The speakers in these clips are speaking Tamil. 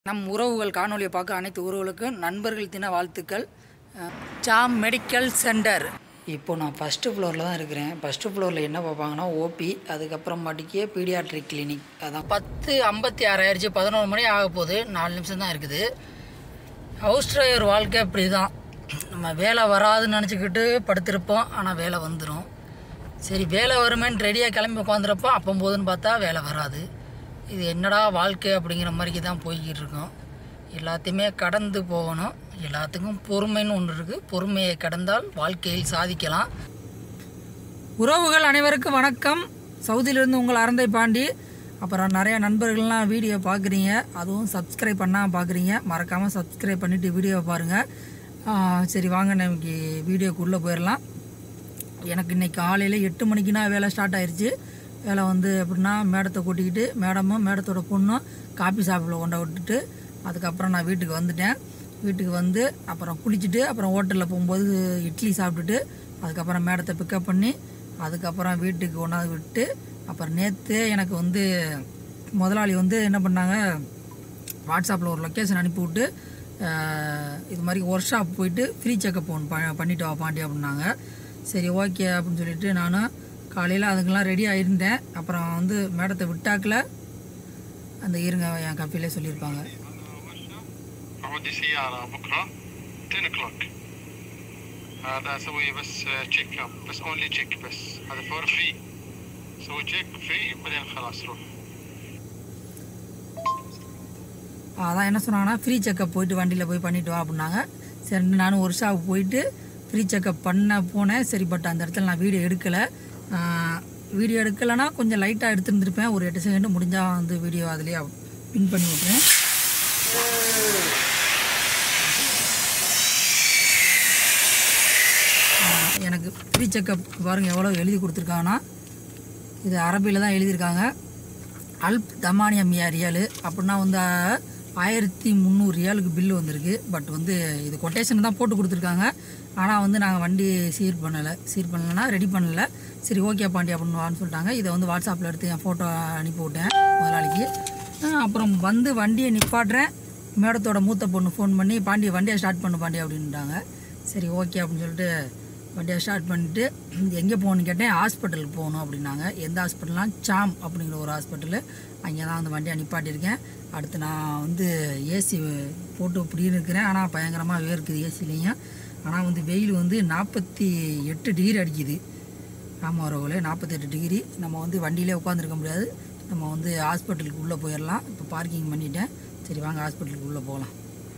நம் உறவுகள் காணொலியை பார்க்க அனைத்து உறவுகளுக்கும் நண்பர்கள் தின வாழ்த்துக்கள் அஹ், சாம் மெடிக்கல் சென்டர் இப்போ நான் ஃபஸ்ட்டு ஃப்ளோரில் தான் இருக்கிறேன் ஃபஸ்ட்டு ஃப்ளோரில் என்ன பார்ப்பாங்கன்னா ஓபி அதுக்கப்புறம் மாட்டிக்கே பீடியாட்ரிக் கிளினிக் அதான் பத்து ஐம்பத்தி ஆறாயிருச்சு பதினோரு மணி ஆக போகுது நாலு நிமிஷம் தான் இருக்குது ஹவுஸ் டிரைவர் வாழ்க்கை இப்படி தான் நம்ம வேலை வராதுன்னு நினச்சிக்கிட்டு படுத்திருப்போம் ஆனால் வேலை வந்துடும் சரி வேலை வருமேன்னு ரெடியாக கிளம்பி உட்காந்துருப்போ அப்போ போதுன்னு பார்த்தா வேலை வராது இது என்னடா வாழ்க்கை அப்படிங்கிற மாதிரிக்கு தான் போய்கிட்டு இருக்கோம் எல்லாத்தையுமே கடந்து போகணும் எல்லாத்துக்கும் பொறுமைன்னு ஒன்று இருக்குது பொறுமையை கடந்தால் வாழ்க்கையில் சாதிக்கலாம் உறவுகள் அனைவருக்கும் வணக்கம் சவுதியிலிருந்து உங்கள் அறந்தை பாண்டி அப்புறம் நிறைய நண்பர்கள்லாம் வீடியோ பார்க்குறீங்க அதுவும் சப்ஸ்கிரைப் பண்ணால் பார்க்குறீங்க மறக்காமல் சப்ஸ்கிரைப் பண்ணிவிட்டு வீடியோவை பாருங்கள் சரி வாங்க நமக்கு வீடியோக்குள்ளே போயிடலாம் எனக்கு இன்னைக்கு காலையில் எட்டு மணிக்குனா வேலை ஸ்டார்ட் ஆயிருச்சு வேலை வந்து எப்படின்னா மேடத்தை கூட்டிக்கிட்டு மேடமும் மேடத்தோட பொண்ணும் காபி ஷாப்பில் கொண்ட விட்டுட்டு அதுக்கப்புறம் நான் வீட்டுக்கு வந்துட்டேன் வீட்டுக்கு வந்து அப்புறம் குளிச்சுட்டு அப்புறம் ஹோட்டலில் போகும்போது இட்லி சாப்பிட்டுட்டு அதுக்கப்புறம் மேடத்தை பிக்கப் பண்ணி அதுக்கப்புறம் வீட்டுக்கு கொண்டாந்து விட்டு அப்புறம் நேற்று எனக்கு வந்து முதலாளி வந்து என்ன பண்ணாங்க வாட்ஸ்அப்பில் ஒரு லொக்கேஷன் அனுப்பிவிட்டு அஹ், இது மாதிரி ஒர்க் ஷாப் போயிட்டு ஃப்ரீ செக்கப் ஒன்று ப பண்ணிட்டு வா பாண்டி அப்படின்னாங்க சரி ஓகே அப்படின்னு சொல்லிட்டு நானும் காலையில் அதுக்கெல்லாம் ரெடி ஆகிருந்தேன் அப்புறம் வந்து மேடத்தை விட்டாக்கில் அந்த இருங்க என் கஃபிலே சொல்லியிருப்பாங்க عندي سيارة بكرة 10 o'clock هذا اسوي بس تشيك اب بس اونلي تشيك بس هذا فور فري سوي تشيك فري بعدين خلاص روح அதான் என்ன சொன்னாங்கன்னா ஃப்ரீ செக்கப் போயிட்டு வண்டியில் போய் பண்ணிட்டு வா அப்படின்னாங்க சரி நானும் ஒரு ஷாப் போயிட்டு ஃப்ரீ செக்கப் பண்ண போனேன் சரி பட் அந்த இடத்துல நான் வீடியோ எடுக்கலை வீடியோ எடுக்கலைன்னா கொஞ்சம் லைட்டாக எடுத்துருந்துருப்பேன் ஒரு எட்டு செகண்ட் முடிஞ்சால் வந்து வீடியோ அதுலேயே பின் பண்ணி விட்றேன் ஆஹ் எனக்கு ஃப்ரீ செக்கப் பாருங்கள் எவ்வளோ எழுதி கொடுத்துருக்காங்கன்னா இது அரபியில் தான் எழுதியிருக்காங்க அல்ப் தமானியா மியா ரியாலு அப்படின்னா வந்து ஆயிரத்தி முந்நூறு ரியாலுக்கு பில்லு வந்திருக்கு பட் வந்து இது கொட்டேஷன் தான் போட்டு கொடுத்துருக்காங்க ஆனால் வந்து நாங்கள் வண்டி சீர் பண்ணலை சீர் பண்ணலைன்னா ரெடி பண்ணலை சரி ஓகே பாண்டி அப்படின்னு வான்னு சொல்லிட்டாங்க இதை வந்து வாட்ஸ்அப்பில் எடுத்து என் ஃபோட்டோ அனுப்பி விட்டேன் முதலாளிக்கு ஆஹ் அப்புறம் வந்து வண்டியை நிப்பாட்டுறேன் மேடத்தோட மூத்த பொண்ணு ஃபோன் பண்ணி பாண்டி வண்டியை ஸ்டார்ட் பண்ணு பாண்டி அப்படின்ட்டாங்க சரி ஓகே அப்படின்னு சொல்லிட்டு வண்டியை ஸ்டார்ட் பண்ணிட்டு எங்கே போகணும்னு கேட்டேன் ஹாஸ்பிட்டலுக்கு போகணும் அப்படின்னாங்க எந்த ஹாஸ்பிட்டல்னால் சாம் அப்படிங்கிற ஒரு ஹாஸ்பிட்டலு அங்கே தான் அந்த வண்டியை நிப்பாட்டியிருக்கேன் அடுத்து நான் வந்து ஏசி போட்டு இப்படி இருக்கிறேன் ஆனால் பயங்கரமாக வேர்க்குது ஏசிலையும் ஆனால் வந்து வெயில் வந்து நாற்பத்தி எட்டு டிகிரி அடிக்குது ஆமாம் வரவுகளே நாற்பத்தெட்டு டிகிரி நம்ம வந்து வண்டியிலே உட்காந்துருக்க முடியாது நம்ம வந்து ஹாஸ்பிட்டலுக்கு உள்ளே போயிடலாம் இப்போ பார்க்கிங் பண்ணிட்டேன் சரி வாங்க ஹாஸ்பிட்டலுக்கு உள்ளே போகலாம்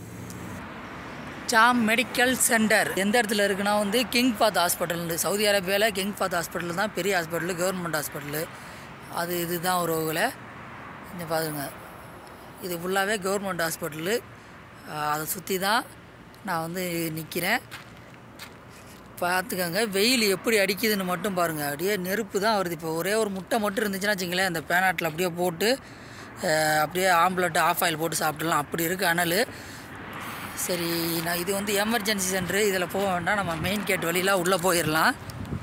சாம் மெடிக்கல் சென்டர் எந்த இடத்துல இருக்குன்னா வந்து கிங் ஃபாத் ஹாஸ்பிட்டல் சவுதி அரேபியாவில் கிங் ஃபாத் ஹாஸ்பிட்டல் தான் பெரிய ஹாஸ்பிட்டல் கவர்மெண்ட் ஹாஸ்பிட்டலு அது இதுதான் உறவுகளை இந்த பாருங்க இது ஃபுல்லாகவே கவர்மெண்ட் ஹாஸ்பிட்டலு அதை சுற்றி தான் நான் வந்து நிற்கிறேன் பார்த்துக்கோங்க வெயில் எப்படி அடிக்குதுன்னு மட்டும் பாருங்கள் அப்படியே நெருப்பு தான் வருது இப்போ ஒரே ஒரு முட்டை மட்டும் இருந்துச்சுன்னா வச்சுங்களேன் இந்த பேனாட்டில் அப்படியே போட்டு அஹ், அப்படியே ஆம்லெட் ஆஃப் ஆயில் போட்டு சாப்பிடலாம் அப்படி இருக்குது அனல் சரி நான் இது வந்து எமர்ஜென்சி சென்டரு இதில் போக வேண்டாம் நம்ம மெயின் கேட் வழியில் உள்ளே போயிடலாம்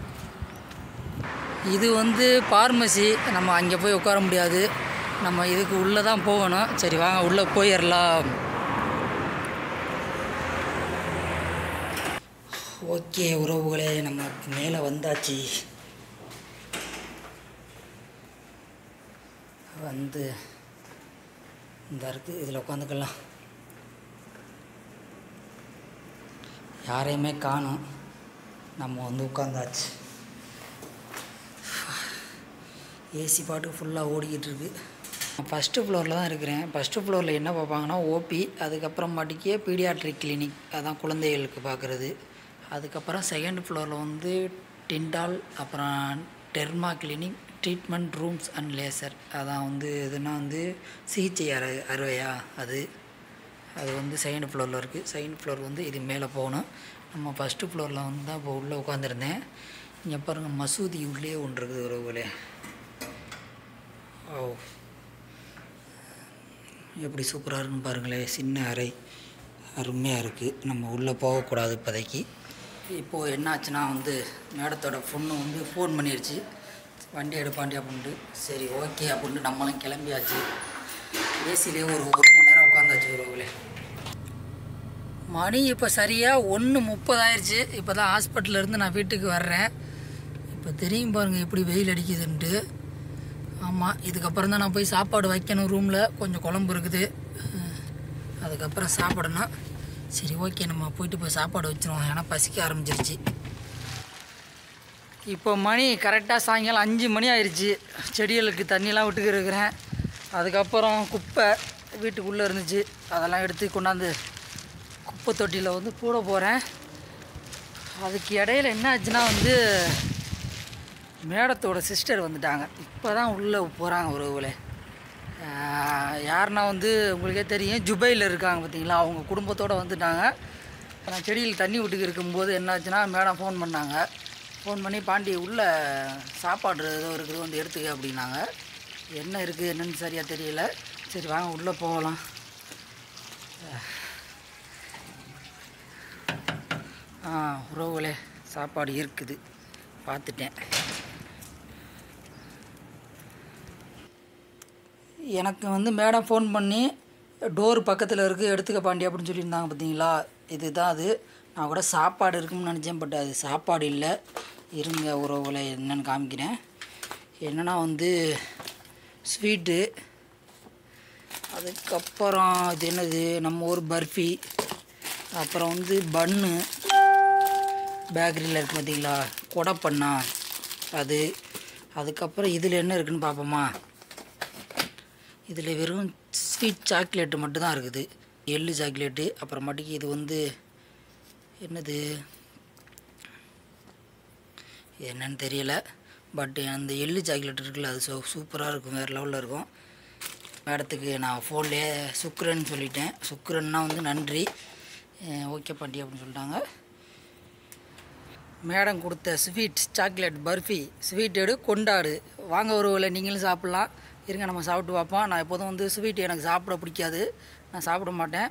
இது வந்து ஃபார்மசி நம்ம அங்கே போய் உட்கார முடியாது நம்ம இதுக்கு உள்ளே தான் போகணும் சரி வாங்க உள்ளே போயிடலாம் ஓகே உறவுகளே நம்ம மேலே வந்தாச்சு வந்து இந்த இருக்குது இதில் உட்காந்துக்கலாம் யாரையுமே காணும் நம்ம வந்து உட்காந்தாச்சு ஏசி பாட்டு ஃபுல்லாக ஓடிக்கிட்டு இருக்கு நான் ஃபஸ்ட்டு ஃப்ளோரில் தான் இருக்கிறேன் ஃபஸ்ட்டு ஃப்ளோரில் என்ன பார்ப்பாங்கன்னா ஓபி அதுக்கப்புறம் மாட்டிக்கே பீடியாட்ரிக் கிளினிக் அதான் குழந்தைகளுக்கு பார்க்குறது அதுக்கப்புறம் செகண்ட் ஃப்ளோரில் வந்து டிண்டால் அப்புறம் derma clinic treatment rooms and laser அதான் வந்து எதுனா வந்து சிகிச்சை அறை அறுவையா அது அது வந்து செகண்ட் ஃப்ளோரில் இருக்குது செகண்ட் ஃப்ளோர் வந்து இது மேலே போகணும் நம்ம ஃபஸ்ட்டு ஃப்ளோரில் வந்து தான் இப்போ உள்ளே உட்காந்துருந்தேன் இங்கே பாருங்கள் மசூதி உள்ளே ஒன்று இருக்குது உறவுகளே ஓ எப்படி சூப்பராக இருக்குன்னு பாருங்களேன் சின்ன அறை அருமையாக இருக்குது நம்ம உள்ளே போகக்கூடாது இப்போதைக்கு இப்போது என்னாச்சுன்னா வந்து மேடத்தோட பொண்ணு வந்து ஃபோன் பண்ணிருச்சு வண்டி எடுப்பாண்டி அப்படின்ட்டு சரி ஓகே அப்படின்ட்டு நம்மளும் கிளம்பியாச்சு ஏசிலே ஒரு ஒரு மணி நேரம் உட்காந்தாச்சு மணி இப்போ சரியாக ஒன்று முப்பதாயிருச்சு இப்போ தான் ஹாஸ்பிட்டல்லேருந்து நான் வீட்டுக்கு வர்றேன் இப்போ தெரியும் பாருங்கள் எப்படி வெயில் அடிக்குதுன்ட்டு ஆமாம் இதுக்கப்புறம் தான் நான் போய் சாப்பாடு வைக்கணும் ரூமில் கொஞ்சம் குழம்பு இருக்குது அஹ், அதுக்கப்புறம் சாப்பிடணும் சரி ஓகே நம்ம போயிட்டு போய் சாப்பாடு வச்சிருவோம் ஏன்னா பசிக்க ஆரம்பிச்சிருச்சு இப்போ மணி கரெக்டாக சாயங்காலம் அஞ்சு மணி ஆயிடுச்சு செடிகளுக்கு தண்ணியெலாம் விட்டுக்கு இருக்கிறேன் அதுக்கப்புறம் குப்பை வீட்டுக்குள்ளே இருந்துச்சு அதெல்லாம் எடுத்து கொண்டாந்து குப்பை தொட்டியில் வந்து போட போகிறேன் அதுக்கு இடையில என்ன ஆச்சுன்னா வந்து மேடத்தோட சிஸ்டர் வந்துட்டாங்க இப்போ தான் உள்ளே போகிறாங்க உறவுகளே ஆஹ் யாருன்னா வந்து உங்களுக்கே தெரியும் ஜுபையில் இருக்காங்க பார்த்தீங்களா அவங்க குடும்பத்தோடு வந்துட்டாங்க நான் செடியில் தண்ணி விட்டுக்கு இருக்கும்போது என்னாச்சுன்னா மேடம் ஃபோன் பண்ணாங்க ஃபோன் பண்ணி பாண்டி உள்ளே சாப்பாடு ஏதோ இருக்குது வந்து எடுத்துக்க அப்படின்னாங்க என்ன இருக்குது என்னன்னு சரியாக தெரியல சரி வாங்க உள்ளே போகலாம் ஆ உறவுகளே சாப்பாடு இருக்குது பார்த்துட்டேன் எனக்கு வந்து மேடம் ஃபோன் பண்ணி டோர் பக்கத்தில் இருக்குது எடுத்துக்க பாண்டி அப்படின்னு சொல்லியிருந்தாங்க பார்த்தீங்களா இதுதான் அது நான் கூட சாப்பாடு இருக்கும்னு நினச்சேன் பட் அது சாப்பாடு இல்லை இருங்க உறவுகளை என்னென்னு காமிக்கிறேன் என்னென்னா வந்து ஸ்வீட்டு அதுக்கப்புறம் இது என்னது நம்ம ஊர் பர்ஃபி அப்புறம் வந்து பன்னு பேக்கரியில் இருக்கு பார்த்தீங்களா கொடைப்பண்ணா அது அதுக்கப்புறம் இதில் என்ன இருக்குன்னு பார்ப்போமா இதில் வெறும் ஸ்வீட் சாக்லேட்டு மட்டும்தான் இருக்குது எள்ளு சாக்லேட்டு அப்புறமாட்டிக்கு இது வந்து என்னது இது என்னன்னு தெரியல பட் அந்த எள்ளு சாக்லேட் இருக்குல்ல அது சூ சூப்பராக இருக்கும் வேறு லெவலில் இருக்கும் மேடத்துக்கு நான் ஃபோன்லேயே சுக்ரன் சொல்லிட்டேன் சுக்ரன்னா வந்து நன்றி ஓகே பாண்டி அப்படின்னு சொல்லிட்டாங்க மேடம் கொடுத்த ஸ்வீட் சாக்லேட் பர்ஃபி ஸ்வீட் எடு கொண்டாடு வாங்க ஒருவேளை நீங்களும் சாப்பிட்லாம் இருங்க நம்ம சாப்பிட்டு பார்ப்போம் நான் எப்போதும் வந்து ஸ்வீட் எனக்கு சாப்பிட பிடிக்காது நான் சாப்பிட மாட்டேன்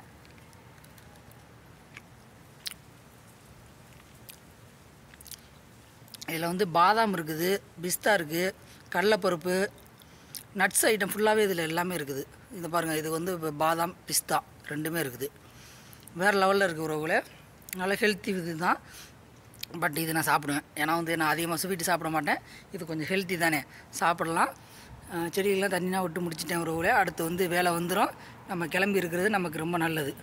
இதில் வந்து பாதாம் இருக்குது பிஸ்தா இருக்குது கடலைப்பருப்பு நட்ஸ் ஐட்டம் ஃபுல்லாகவே இதில் எல்லாமே இருக்குது இது பாருங்கள் இது வந்து இப்ப பாதாம் பிஸ்தா ரெண்டுமே இருக்குது வேறு லெவலில் இருக்குது உறவுகளே நல்ல ஹெல்த்தி இது தான் பட் இது நான் சாப்பிடுவேன் ஏன்னா வந்து நான் அதிகமாக ஸ்வீட்டு சாப்பிட மாட்டேன் இது கொஞ்சம் ஹெல்த்தி தானே சாப்பிடலாம் அஹ் செடியெல்லாம் தண்ணியாக விட்டு முடிச்சிட்டேன் உறவுகளே அடுத்து வந்து வேலை வந்துடும் நம்ம கிளம்பி இருக்கிறது நமக்கு ரொம்ப நல்லது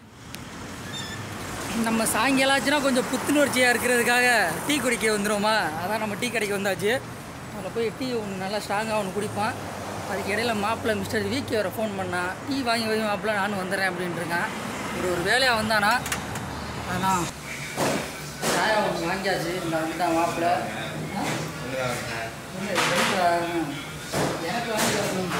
நம்ம சாயங்காலம் ஆச்சுன்னா கொஞ்சம் புத்துணர்ச்சியாக இருக்கிறதுக்காக டீ குடிக்க வந்துடுவோமா அதான் நம்ம டீ கடைக்கு வந்தாச்சு அதில் போய் டீ ஒன்று நல்லா ஸ்ட்ராங்காக ஒன்று குடிப்பான் அதுக்கு இடையில மாப்பிள்ளை மிஸ்டர் விக்கி வர ஃபோன் பண்ணான் டீ வாங்கி வை மாப்பிள்ளை நானும் வந்துடுறேன் அப்படின்ட்டு இருக்கான் ஒரு ஒரு வேலையாக வந்தானா அதான் சாயா ஒன்று வாங்கியாச்சு இந்த வந்துட்டான் மாப்பிள்ளை ஆ? இல்லை, ரெண்டு வாங்கணும். எனக்கு வாங்கி வரணும்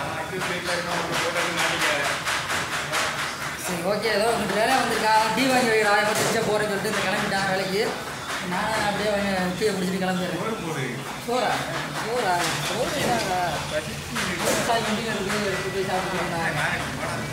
சரி ஓகே ஏதோ உங்களுக்கு வேலையாக வந்திருக்கா டீ வாங்கி வைக்கிறா இப்போ திருச்சா போகிறேன்னு சொல்லிட்டு இந்த கிளம்பிட்டான் வேலைக்கு நான் அப்படியே வாங்கி டீயை குடிச்சிட்டு கிளம்பிடுறேன் சோறா சோறா சோறு என்னடா? சாய் வண்டியில் இருக்குது எடுத்து போய் சாப்பிட்டு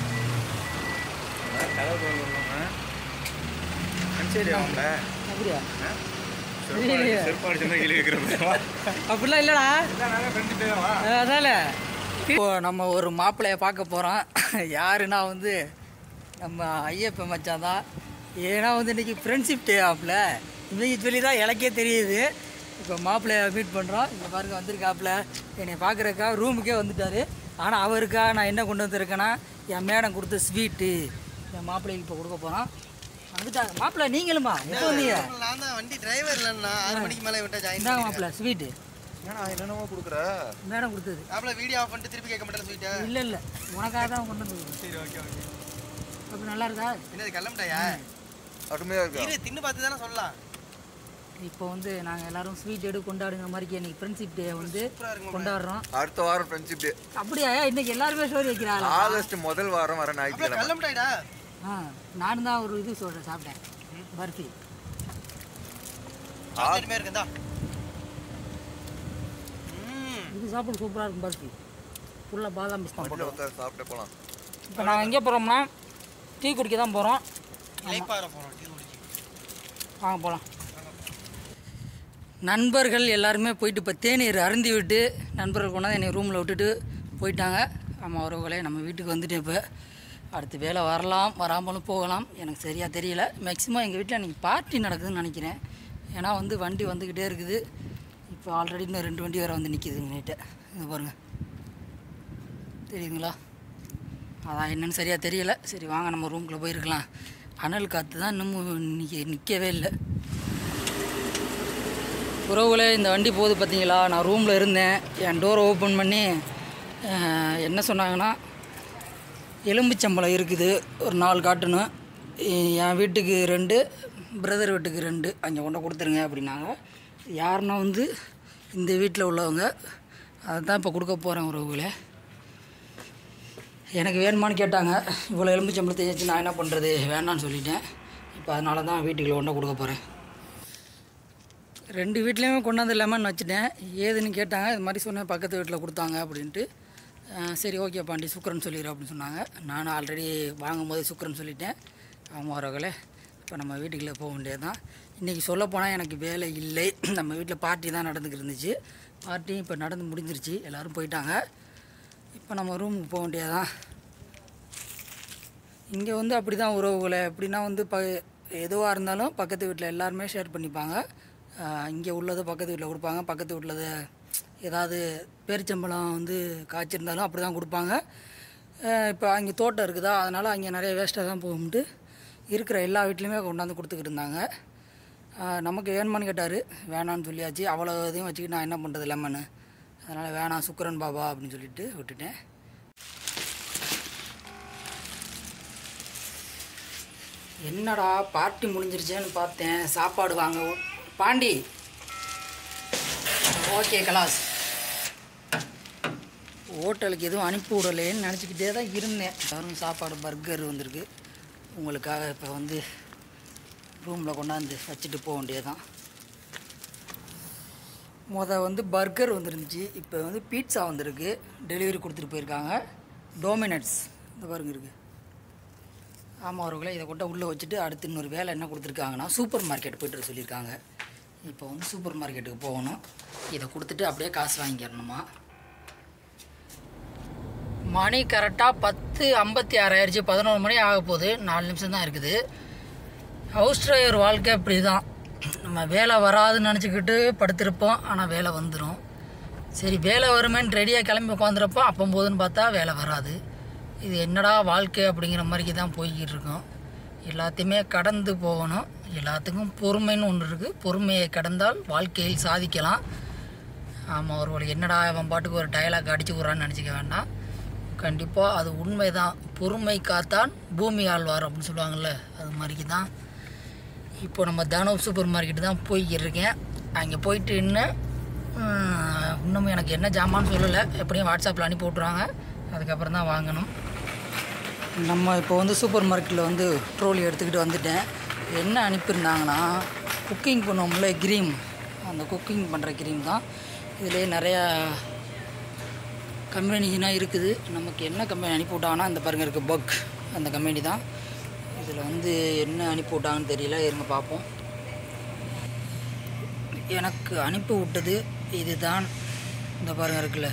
அப்படியா தெரியலையே. அப்படிலாம் இல்லைடா அதனால் இப்போ நம்ம ஒரு மாப்பிள்ளைய பார்க்க போகிறோம் யாருன்னா வந்து நம்ம ஐயப்ப மச்சான் தான் ஏன்னா வந்து இன்றைக்கி ஃப்ரெண்ட்ஷிப் டே ஆப்பில் இன்றைக்கி சொல்லி தான் எனக்கே தெரியுது இப்போ மாப்பிள்ளைய மீட் பண்ணுறோம் இங்கே பாருங்க வந்திருக்காப்புல என்னை பார்க்குறக்கா ரூமுக்கே வந்துட்டார் ஆனால் அவருக்கா நான் என்ன கொண்டு வந்திருக்கேன்னா என் மேடம் கொடுத்த ஸ்வீட்டு என் மாப்பிள்ளைக்கு இப்போ கொடுக்க போகிறோம் வந்துட்டாங்க மாப்பிள்ளை நீங்களுமா எப்போ வந்தீங்க நான் தான் வண்டி டிரைவர் இல்லைண்ணா ஆறு மணிக்கு மேலே விட்டா ஜாயின் இந்தாங்க மாப்பிள்ளை ஸ்வீட்டு என்னென்னமோ கொடுக்குற மேடம் கொடுத்தது அப்பல வீடியோ ஆஃப் பண்ணிட்டு திருப்பி கேட்க மாட்டேன் ஸ்வீட்டா இல்லை இல்லை உனக்காக தான் கொண்டு வந்து சரி ஓகே ஓகே அப்படி நல்லா இருக்கா என்னது கிளம்பிட்டாயா அருமையா இருக்கு இரு தின்னு பார்த்து தானே சொல்லலாம் இப்போ வந்து நாங்கள் எல்லாரும் ஸ்வீட் எடு கொண்டாடுங்கிற மாதிரி இன்னைக்கு ஃப்ரெண்ட்ஷிப் டே வந்து சூப்பரா இருக்கும் கொண்டாடுறோம் அடுத்த வாரம் ஃப்ரெண்ட்ஷிப் டே அப்படியா இன்னைக்கு எல்லாருமே ஸ்டோரி வைக்கிறாங்களா ஆகஸ்ட் முதல் வாரம் வர அப்பல ஞாயிற்றுக்கிழமை கிளம்பிட்டாடா ஆ நானும் தான் ஒரு இது சொல்கிறேன் சாப்பிட்டேன் பர்ஃபி சாப்பிட்டுமே இருக்குதா ம் இது சாப்பிட சூப்பராக இருக்கும் பர்ஃபி ஃபுல்லாக பாதாம் பிஸ்தா வண்டியில் போட்டோம் உட்காந்து சாப்பிட்டு போகலாம் இப்போ நாங்கள் எங்கே போகிறோம்னா டீ குடிக்க தான் போகிறோம் இலைப்பாறை போகிறோம் டீ குடிச்சு வாங்க போகலாம் நண்பர்கள் எல்லாருமே போயிட்டு இப்போ தேநீர் அருந்தி விட்டு நண்பர்கள் கொண்டாந்து என்னை ரூமில் விட்டுட்டு போயிட்டாங்க ஆமாம் உறவுகளே நம்ம வீட்டுக்கு வந்துட்டேன் இப்போ அடுத்து வேலை வரலாம் வராமலும் போகலாம் எனக்கு சரியாக தெரியல மேக்ஸிமம் எங்கள் வீட்டில் இன்றைக்கி பார்ட்டி நடக்குதுன்னு நினைக்கிறேன் ஏன்னா வந்து வண்டி வந்துக்கிட்டே இருக்குது இப்போ ஆல்ரெடி இன்னும் ரெண்டு வண்டி வேறு வந்து நிற்கிது நைட்டு இங்கே பாருங்கள் தெரியுதுங்களா அதான் என்னன்னு சரியாக தெரியல சரி வாங்க நம்ம ரூம்குள்ளே போயிருக்கலாம் அனல் காற்று தான் இன்னமும் நிற்க நிற்கவே இல்லை உறவுகளே இந்த வண்டி போகுது பார்த்தீங்களா நான் ரூமில் இருந்தேன் என் டோரை ஓப்பன் பண்ணி அஹ், என்ன சொன்னாங்கன்னா எலும்புச்சம்பளம் இருக்குது ஒரு நாலு காட்டுன்னு என் வீட்டுக்கு ரெண்டு பிரதர் வீட்டுக்கு ரெண்டு அங்கே கொண்டு கொடுத்துருங்க அப்படின்னாங்க யாருன்னா வந்து இந்த வீட்டில் உள்ளவங்க அதை தான் இப்போ கொடுக்க போகிறேன் உறவுகளே எனக்கு வேணுமான்னு கேட்டாங்க இவ்வளோ எலும்புச்சம்பளத்தை வச்சு நான் என்ன பண்ணுறது வேணான்னு சொல்லிட்டேன் இப்போ அதனால தான் வீட்டுக்குள்ள கொண்டு கொடுக்க போகிறேன் ரெண்டு வீட்லேயுமே கொண்டாந்து லெமன் வச்சுட்டேன் ஏதுன்னு கேட்டாங்க இது மாதிரி சொன்னேன் பக்கத்து வீட்டில் கொடுத்தாங்க அப்படின்ட்டு அஹ் சரி ஓகே பாண்டி சுக்கரன் சொல்லிடுறேன் அப்படின்னு சொன்னாங்க நானும் ஆல்ரெடி வாங்கும்போது சுக்கரன் சொல்லிட்டேன் ஆமாம் வரவங்களே இப்போ நம்ம வீட்டுக்குள்ளே போக வேண்டியது தான் இன்றைக்கி சொல்லப்போனால் எனக்கு வேலை இல்லை நம்ம வீட்டில் பார்ட்டி தான் நடந்துக்கிட்டு இருந்துச்சு பார்ட்டி இப்போ நடந்து முடிஞ்சிருச்சு எல்லோரும் போயிட்டாங்க இப்போ நம்ம ரூமுக்கு போக வேண்டியதான் இங்கே வந்து அப்படி தான் உறவுகளை எப்படின்னா வந்து ப எதுவாக இருந்தாலும் பக்கத்து வீட்டில் எல்லாருமே ஷேர் பண்ணிப்பாங்க இங்கே உள்ளதை பக்கத்து வீட்டில் கொடுப்பாங்க பக்கத்து வீட்டில் ஏதாவது பேரிச்சம்பழம் வந்து காய்ச்சிருந்தாலும் அப்படி தான் கொடுப்பாங்க இப்போ அங்கே தோட்டம் இருக்குதா அதனால் அங்கே நிறைய வேஸ்ட்டாக தான் போகும்ட்டு இருக்கிற எல்லா வீட்லேயுமே கொண்டாந்து கொடுத்துக்கிட்டு இருந்தாங்க ஆஹ் நமக்கு வேணுமான்னு கேட்டார் வேணான்னு சொல்லியாச்சு அவ்வளோ இதையும் வச்சுக்கிட்டு நான் என்ன பண்ணுறது லெமனு அதனால் வேணாம் சுக்கரன் பாபா அப்படின்னு சொல்லிட்டு விட்டுட்டேன் என்னடா பார்ட்டி முடிஞ்சிருச்சேன்னு பார்த்தேன் சாப்பாடு வாங்க பாண்டி ஓகே கலாஸ் ஹோட்டலுக்கு எதுவும் அனுப்பி விடலேன்னு நினச்சிக்கிட்டே தான் இருந்தேன் வரும் சாப்பாடு பர்கர் வந்திருக்கு உங்களுக்காக இப்போ வந்து ரூமில் கொண்டாந்து வச்சுட்டு போக வேண்டியதுதான் முத வந்து பர்கர் வந்துருந்துச்சு இப்போ வந்து பீட்சா வந்திருக்கு டெலிவரி கொடுத்துட்டு போயிருக்காங்க டோமினட்ஸ் இந்த பாருங்க இருக்குது ஆமாம் அவர்களே இதை கொண்டு உள்ளே வச்சுட்டு அடுத்து இன்னொரு வேலை என்ன கொடுத்துருக்காங்கன்னா சூப்பர் மார்க்கெட் போய்ட்டு வர சொல்லியிருக்காங்க இப்போ வந்து சூப்பர் மார்க்கெட்டுக்கு போகணும் இதை கொடுத்துட்டு அப்படியே காசு வாங்கிக்கிறணுமா மணி கரெக்டாக பத்து ஐம்பத்தி ஆறாயிருச்சு பதினோரு மணி ஆக போகுது நாலு நிமிஷம் தான் இருக்குது ஹவுஸ் டிரைவர் வாழ்க்கை இப்படி தான் நம்ம வேலை வராதுன்னு நினச்சிக்கிட்டு படுத்திருப்போம் ஆனால் வேலை வந்துடும் சரி வேலை வருமேன்னு ரெடியாக கிளம்பி உட்காந்துருப்போ அப்போ போதுன்னு பார்த்தா வேலை வராது இது என்னடா வாழ்க்கை அப்படிங்கிற மாதிரிக்கு தான் போய்கிட்டு இருக்கோம் எல்லாத்தையுமே கடந்து போகணும் எல்லாத்துக்கும் பொறுமைன்னு ஒன்று இருக்குது பொறுமையை கடந்தால் வாழ்க்கையில் சாதிக்கலாம் ஆமாம் ஒருவளுக்கு என்னடா அவன் பாட்டுக்கு ஒரு டயலாக் அடிச்சு விட்றான்னு நினச்சிக்க வேண்டாம் கண்டிப்பாக அது உண்மைதான் பொறுமை காத்தான் பூமி ஆழ்வார் அப்படின்னு சொல்லுவாங்கள்ல அது மாதிரிக்கு தான் இப்போ நம்ம தனோ சூப்பர் மார்க்கெட்டு தான் போய்கிட்டு இருக்கேன் அங்கே போயிட்டு இன்னும் ஹம், இன்னும் எனக்கு என்ன ஜாமான்னு சொல்லலை எப்படியும் வாட்ஸ்அப்பில் அனுப்பி விட்ருவாங்க அதுக்கப்புறம் தான் வாங்கணும் நம்ம இப்போ வந்து சூப்பர் மார்க்கெட்டில் வந்து ட்ரோலி எடுத்துக்கிட்டு வந்துட்டேன் என்ன அனுப்பியிருந்தாங்கன்னா குக்கிங் பண்ணுவோம்ல க்ரீம் அந்த குக்கிங் பண்ணுற க்ரீம் தான் இதுலேயே நிறையா கம்பெனிஸ்லாம் இருக்குது நமக்கு என்ன கம்பெனி அனுப்பி விட்டாங்கன்னா இந்த பாருங்க இருக்குது பக் அந்த கம்பெனி தான் இதில் வந்து என்ன அனுப்பி விட்டாங்கன்னு தெரியல இருங்க பார்ப்போம் எனக்கு அனுப்பி விட்டது இதுதான் இந்த பாருங்க இருக்குல்ல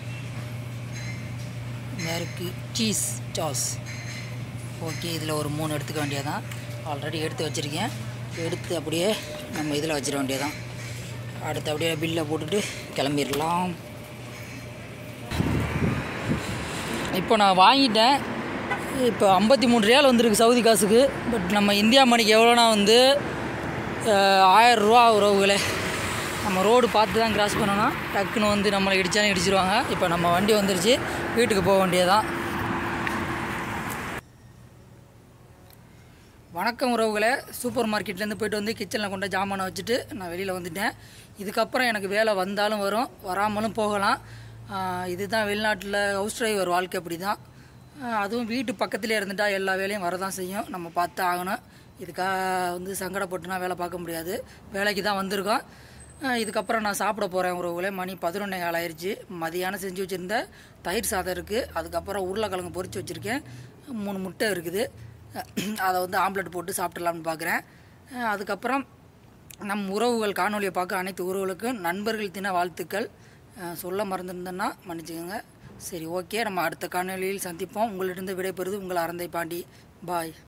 மேற்கு சீஸ் சாஸ் ஓகே இதில் ஒரு மூணு எடுத்துக்க வேண்டியதான் ஆல்ரெடி எடுத்து வச்சுருக்கேன் எடுத்து அப்படியே நம்ம இதில் வச்சிட வேண்டியதான் அடுத்து அப்படியே பில்லை போட்டுட்டு கிளம்பிடலாம் இப்போ நான் வாங்கிட்டேன் இப்போ ஐம்பத்தி மூணு ரியால் வந்திருக்கு சவுதி காசுக்கு பட் நம்ம இந்தியா மணிக்கு எவ்வளோனா வந்து ஆயிரம் ரூபா உறவுகளே நம்ம ரோடு பார்த்து தான் கிராஸ் பண்ணணும் டக்குன்னு வந்து நம்மளை இடிச்சாலும் இடிச்சிருவாங்க இப்போ நம்ம வண்டி வந்துருச்சு வீட்டுக்கு போக வேண்டியதான் வணக்கம் உறவுகளே சூப்பர் மார்க்கெட்லேருந்து போயிட்டு வந்து கிச்சனில் கொண்டு ஜாமானை வச்சுட்டு நான் வெளியில் வந்துட்டேன் இதுக்கப்புறம் எனக்கு வேலை வந்தாலும் வரும் வராமலும் போகலாம் ஆஹ் இதுதான் வெளிநாட்டில் ஹவுஸ் டிரைவர் வாழ்க்கை அப்படி தான் அதுவும் வீட்டு பக்கத்துலேயே இருந்துட்டா எல்லா வேலையும் வரதான் செய்யும் நம்ம பார்த்து ஆகணும் இதுக்காக வந்து சங்கடப்பட்டுனா வேலை பார்க்க முடியாது வேலைக்கு தான் வந்திருக்கோம் ஆஹ் இதுக்கப்புறம் நான் சாப்பிட போகிறேன் உறவுகளே மணி பதினொன்னே கால் ஆயிடுச்சு மதியானம் செஞ்சு வச்சுருந்த தயிர் சாதம் இருக்குது அதுக்கப்புறம் உருளைக்கிழங்கு பொரிச்சு வச்சுருக்கேன் மூணு முட்டை இருக்குது அதை வந்து ஆம்லெட் போட்டு சாப்பிட்றலாம்னு பார்க்குறேன் அஹ் அதுக்கப்புறம் நம் உறவுகள் காணொலியை பார்க்க அனைத்து உறவுகளுக்கும் நண்பர்கள் தின வாழ்த்துக்கள் அஹ் சொல்ல மறந்துருந்தேன்னா மன்னிச்சுக்கோங்க சரி ஓகே நம்ம அடுத்த காணொளியில் சந்திப்போம் உங்களிடம் விடைபெறுவது உங்கள் அறந்தை பாண்டி பாய்